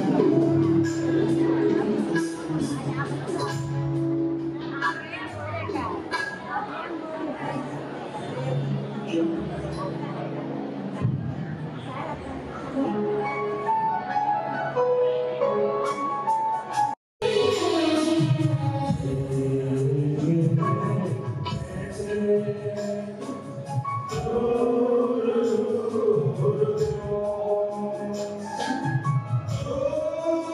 Oh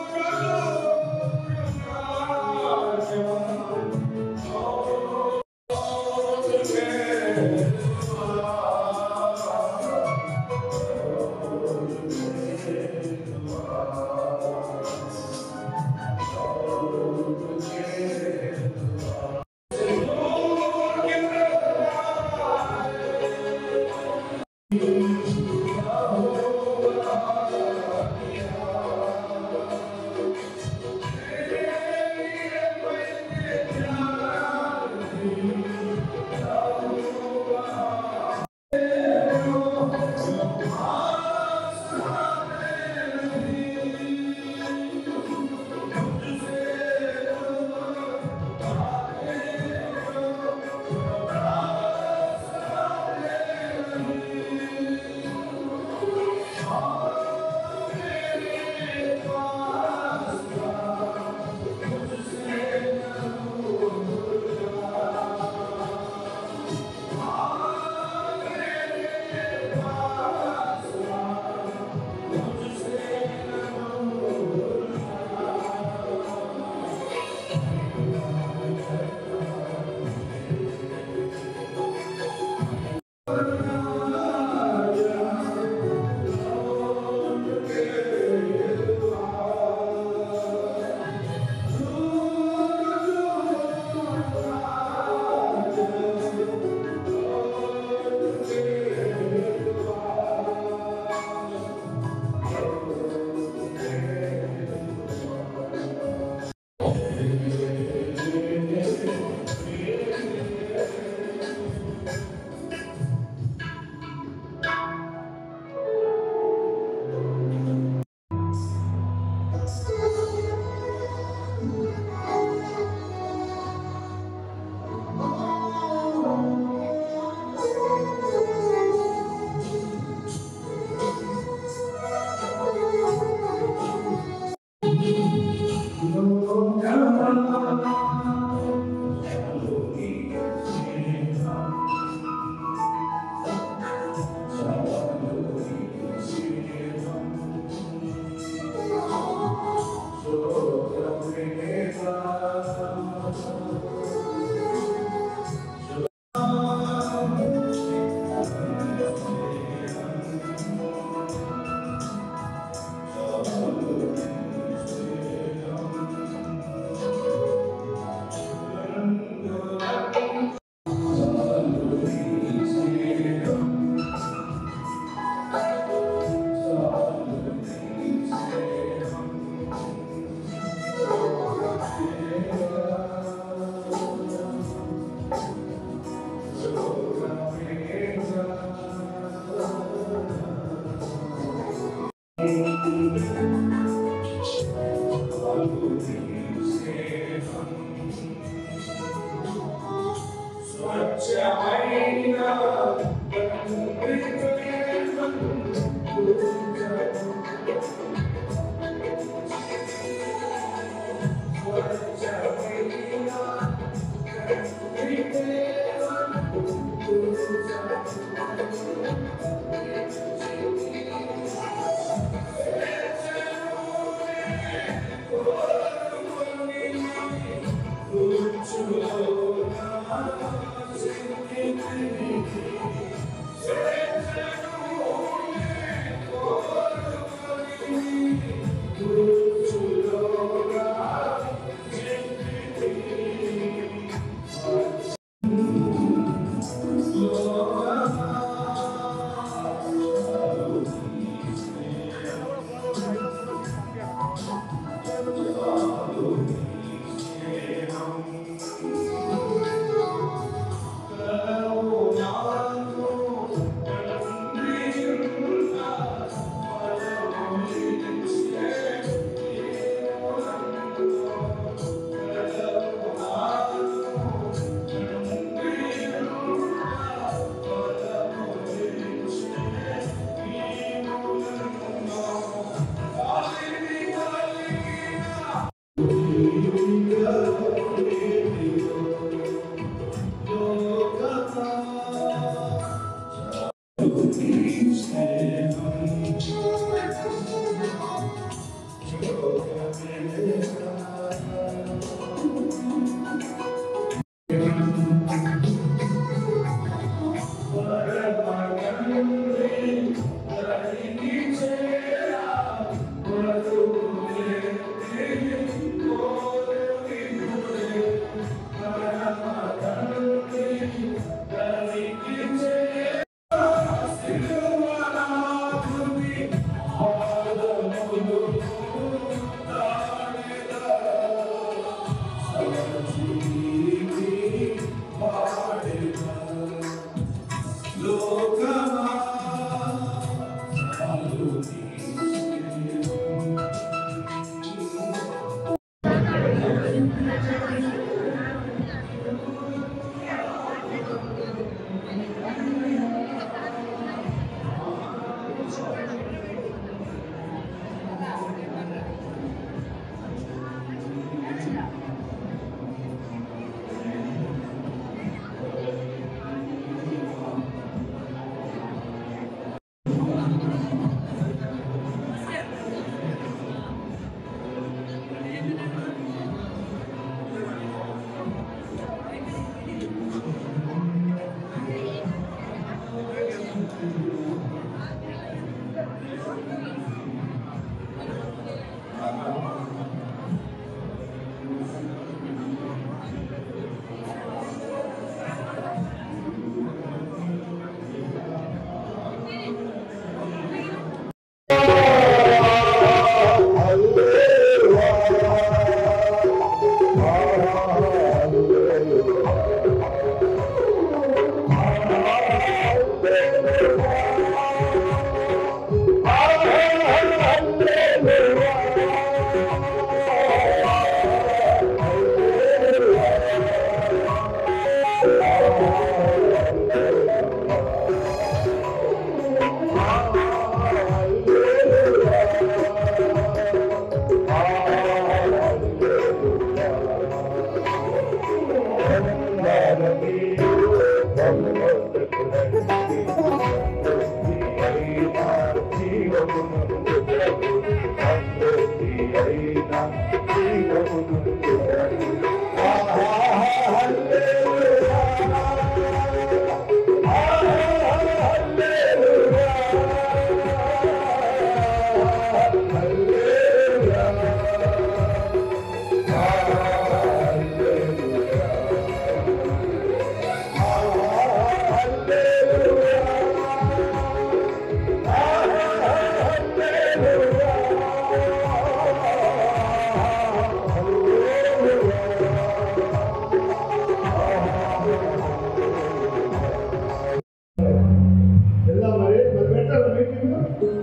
వెళ్దాం మరి మరి పెట్టాలి మీటింగ్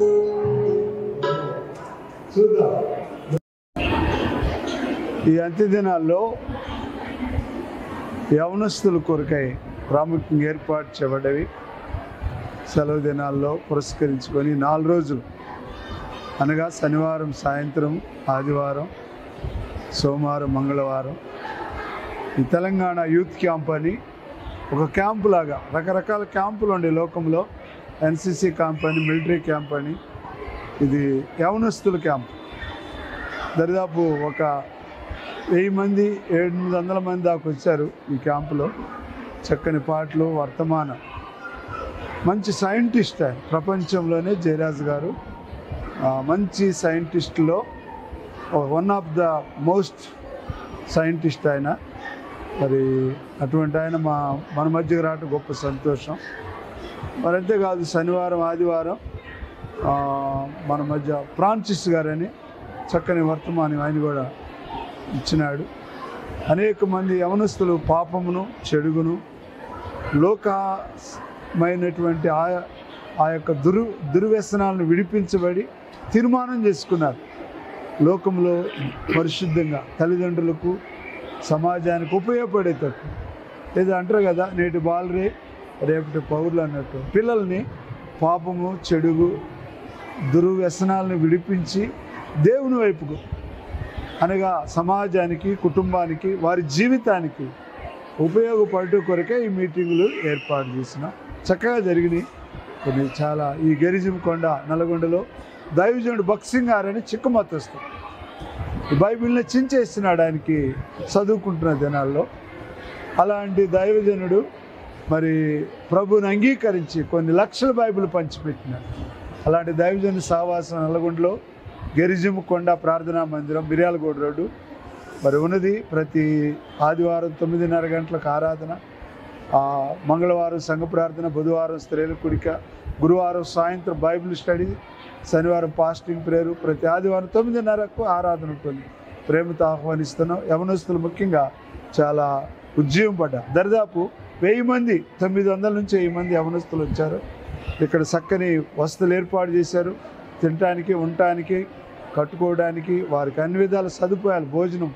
చూద్దాం ఈ అంత్య దినాల్లో యవనస్తుల కొరకై ప్రాముఖ్యంగా ఏర్పాటు చేయబడ్డవి సెలవు దినాల్లో పురస్కరించుకొని నాలుగు రోజులు అనగా శనివారం సాయంత్రం ఆదివారం సోమవారం మంగళవారం ఈ తెలంగాణ యూత్ క్యాంప్ అని ఒక క్యాంపు లాగా రకరకాల క్యాంపులు ఉండే లోకంలో ఎన్సిసి క్యాంప్ అని మిలిటరీ క్యాంప్ అని ఇది యవనస్తుల క్యాంప్ దరిదాపు ఒక వెయ్యి మంది ఎనిమిది వందల మంది దాకా వచ్చారు ఈ క్యాంపులో చక్కని పాటలు వర్తమానం మంచి సైంటిస్ట్ ఆయన ప్రపంచంలోనే జయరాజ్ గారు ఆ, మంచి సైంటిస్ట్లో one of the most scientist ఆయన మరి అటువంటి ఆయన మా మన మధ్యకి రావటం గొప్ప సంతోషం మరి అంతేకాదు శనివారం ఆదివారం ఆ, మన మధ్య ఫ్రాన్సిస్ గారని చక్కని వర్తమానం ఆయన కూడా ఇచ్చినాడు అనేక మంది యవనస్తులు పాపమును చెడుగును లోకమైనటువంటి ఆ ఆ యొక్క దురు దుర్వ్యసనాలను విడిపించబడి తీర్మానం చేసుకున్నారు లోకంలో పరిశుద్ధంగా తల్లిదండ్రులకు సమాజానికి ఉపయోగపడేటట్టు ఏదో అంటారు కదా నేటి బాలరే రేపటి పౌరులు అన్నట్టు పిల్లల్ని పాపము చెడుగు దుర్వ్యసనాలను విడిపించి దేవుని వైపుకు అనగా సమాజానికి కుటుంబానికి వారి జీవితానికి ఉపయోగపడట కొరకే ఈ మీటింగులు ఏర్పాటు చేసిన చక్కగా జరిగినాయి కొన్ని చాలా ఈ గెరిజిం కొండ నల్గొండలో దైవజనుడు బక్సింగ్ గారని చిక్కమత్తస్తు ఈ బైబిల్ని చించేస్తున్నాడు ఆయనకి చదువుకుంటున్న దినాల్లో అలాంటి దైవజనుడు మరి ప్రభుని అంగీకరించి కొన్ని లక్షల బైబిల్ పంచిపెట్టినాడు అలాంటి దైవజను సావాసం నల్గొండలో గెరిజిము కొండ ప్రార్థనా మందిరం మిర్యాలగూడ రోడ్డు మరి ఉన్నది ప్రతి ఆదివారం తొమ్మిదిన్నర గంటలకు ఆరాధన ఆ, మంగళవారం సంఘ ప్రార్థన బుధవారం స్త్రీల కుడిక గురువారం సాయంత్రం బైబిల్ స్టడీ శనివారం పాస్టింగ్ ప్రేయరు ప్రతి ఆదివారం తొమ్మిదిన్నరకు ఆరాధన ఉంటుంది ప్రేమతో ఆహ్వానిస్తున్నాం యవనస్తులు ముఖ్యంగా చాలా ఉజ్జీవం పడ్డారు దరిదాపు వెయ్యి మంది తొమ్మిది వందల నుంచి వెయ్యి మంది యవనస్తులు వచ్చారు ఇక్కడ చక్కని వసతులు ఏర్పాటు చేశారు తినటానికి ఉండటానికి కట్టుకోవడానికి వారికి అన్ని విధాల సదుపాయాలు భోజనం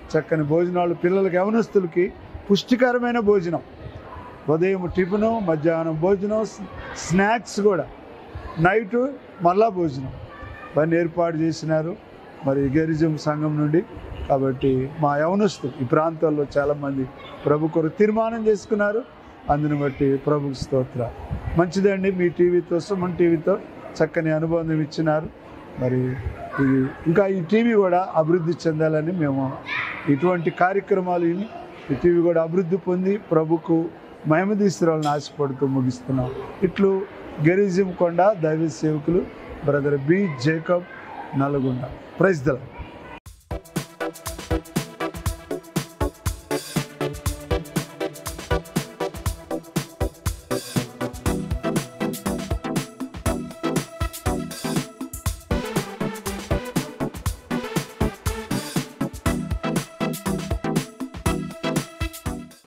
చక్కని భోజనాలు పిల్లలకి యవనస్తులకి పుష్టికరమైన భోజనం ఉదయం టిఫిను మధ్యాహ్నం భోజనం స్- స్నాక్స్ కూడా నైటు మళ్ళా భోజనం ఇవన్నీ ఏర్పాటు చేసినారు మరి గెరిజం సంఘం నుండి కాబట్టి మా యవనస్తులు ఈ ప్రాంతాల్లో చాలామంది ప్రభు కొరకు తీర్మానం చేసుకున్నారు అందుని బట్టి ప్రభుకి స్తోత్ర మంచిదండి మీ టీవీతో సుమన్ టీవీతో చక్కని అనుబంధం ఇచ్చినారు మరి ఇది ఇంకా ఈ టీవీ కూడా అభివృద్ధి చెందాలని మేము ఇటువంటి కార్యక్రమాలు విని ఈ టీవీ కూడా అభివృద్ధి పొంది ప్రభుకు మహిమ తీసుకురావాలని ఆశపడుతూ ముగిస్తున్నాం ఇట్లు గెరిజిం కొండ దైవ సేవకులు brother B Jacob Nalgonda praise దళం